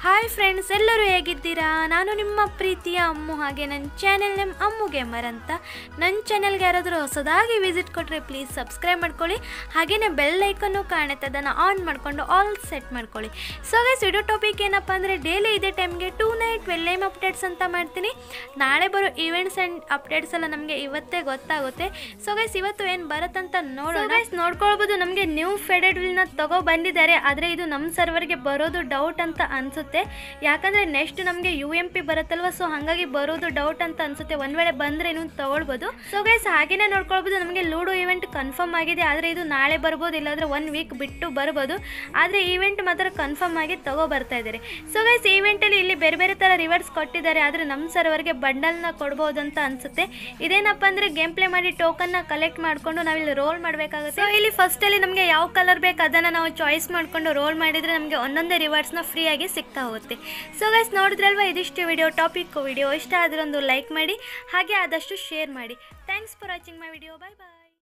hi friends ಎಲ್ಲರೂ ಹೇಗಿದ್ದೀರಾ ನಾನು ನಿಮ್ಮ ಪ್ರೀತಿಯ ಅಮ್ಮು ಹಾಗೆ ನನ್ನ ಚಾನೆಲ್ ನೇಮ್ ಅಮ್ಮು ಗೇಮರ್ ಅಂತ ನನ್ನ ಚಾನೆಲ್ಗೆ ಯಾರಾದರೂ ಹೊಸದಾಗಿ ವಿಸಿಟ್ ಕೊಟ್ಟರೆ ಪ್ಲೀಸ್ ಸಬ್ಸ್ಕ್ರೈಬ್ ಮಾಡ್ಕೊಳ್ಳಿ ಹಾಗೆಯೇ ಬೆಲ್ ಐಕನ್ನು ಕಾಣುತ್ತೆ ಅದನ್ನು ಆನ್ ಮಾಡಿಕೊಂಡು ಆಲ್ ಸೆಟ್ ಮಾಡ್ಕೊಳ್ಳಿ ಸೊ ಗೈಸ್ ವಿಡಿಯೋ ಟಾಪಿಕ್ ಏನಪ್ಪ ಅಂದರೆ ಡೈಲಿ ಇದೇ ಟೈಮ್ಗೆ ಟೂ ನೈಟ್ ವೆಲ್ಲೇಮ್ ಅಪ್ಡೇಟ್ಸ್ ಅಂತ ಮಾಡ್ತೀನಿ ನಾಳೆ ಬರೋ ಈವೆಂಟ್ಸ್ ಆ್ಯಂಡ್ ಅಪ್ಡೇಟ್ಸ್ ಎಲ್ಲ ನಮಗೆ ಇವತ್ತೇ ಗೊತ್ತಾಗುತ್ತೆ ಸೊ ಗೈಸ್ ಇವತ್ತು ಏನು ಬರುತ್ತಂತ ನೋಡೋಣ ಗೈಸ್ ನೋಡ್ಕೊಳ್ಬೋದು ನಮಗೆ ನ್ಯೂ ಫೆಡೆಡ್ ವಿಲ್ನ ತಗೋ ಬಂದಿದ್ದಾರೆ ಆದರೆ ಇದು ನಮ್ಮ ಸರ್ವರ್ಗೆ ಬರೋದು ಡೌಟ್ ಅಂತ ಅನಿಸುತ್ತೆ ಯಾಕಂದರೆ ನೆಕ್ಸ್ಟ್ ನಮಗೆ ಯು ಎಂ ಪಿ ಬರುತ್ತಲ್ವ ಸೊ ಹಾಗಾಗಿ ಬರೋದು ಡೌಟ್ ಅಂತ ಅನಿಸುತ್ತೆ ಒಂದು ವೇಳೆ ಬಂದರೆ ನೀವು ತಗೊಳ್ಬೋದು ಸೊ ಗೈಸ್ ಹಾಗೇನೆ ನೋಡ್ಕೊಳ್ಬೋದು ನಮಗೆ ಲೂಡೋ ಇವೆಂಟ್ ಕನ್ಫರ್ಮ್ ಆಗಿದೆ ಆದರೆ ಇದು ನಾಳೆ ಬರ್ಬೋದು ಇಲ್ಲಾಂದರೆ ಒನ್ ವೀಕ್ ಬಿಟ್ಟು ಬರ್ಬೋದು ಆದರೆ ಈವೆಂಟ್ ಮಾತ್ರ ಕನ್ಫರ್ಮ್ ಆಗಿ ತಗೋ ಬರ್ತಾ ಇದ್ದಾರೆ ಸೊ ಗೈಸ್ ಈವೆಂಟಲ್ಲಿ ಇಲ್ಲಿ ಬೇರೆ ಬೇರೆ ಥರ ರಿವಾರ್ಡ್ಸ್ ಕೊಟ್ಟಿದ್ದಾರೆ ಆದರೆ ನಮ್ಮ ಸರ್ವರ್ಗೆ ಬಂಡಲ್ನ ಕೊಡ್ಬೋದು ಅಂತ ಅನಿಸುತ್ತೆ ಇದೇನಪ್ಪ ಅಂದರೆ ಗೇಮ್ ಪ್ಲೇ ಮಾಡಿ ಟೋಕನ್ನ ಕಲೆಕ್ಟ್ ಮಾಡಿಕೊಂಡು ನಾವಿಲ್ಲಿ ರೋಲ್ ಮಾಡಬೇಕಾಗುತ್ತೆ ಸೊ ಇಲ್ಲಿ ಫಸ್ಟಲ್ಲಿ ನಮಗೆ ಯಾವ ಕಲರ್ ಬೇಕು ಅದನ್ನು ನಾವು ಚಾಯ್ಸ್ ಮಾಡಿಕೊಂಡು ರೋಲ್ ಮಾಡಿದರೆ ನಮಗೆ ಒಂದೊಂದೇ ರಿವಾರ್ಡ್ಸ್ನ ಫ್ರೀಯಾಗಿ ಸಿಗ್ತಾ ಹೋಗುತ್ತೆ ಸೊ ಗೈಸ್ ನೋಡಿದ್ರಲ್ವಾ ಇದಿಷ್ಟು ವಿಡಿಯೋ ಟಾಪಿಕ್ ವಿಡಿಯೋ ಇಷ್ಟ ಆದರೆ ಒಂದು ಲೈಕ್ ಮಾಡಿ ಹಾಗೆ ಆದಷ್ಟು ಶೇರ್ ಮಾಡಿ thanks for watching my video bye bye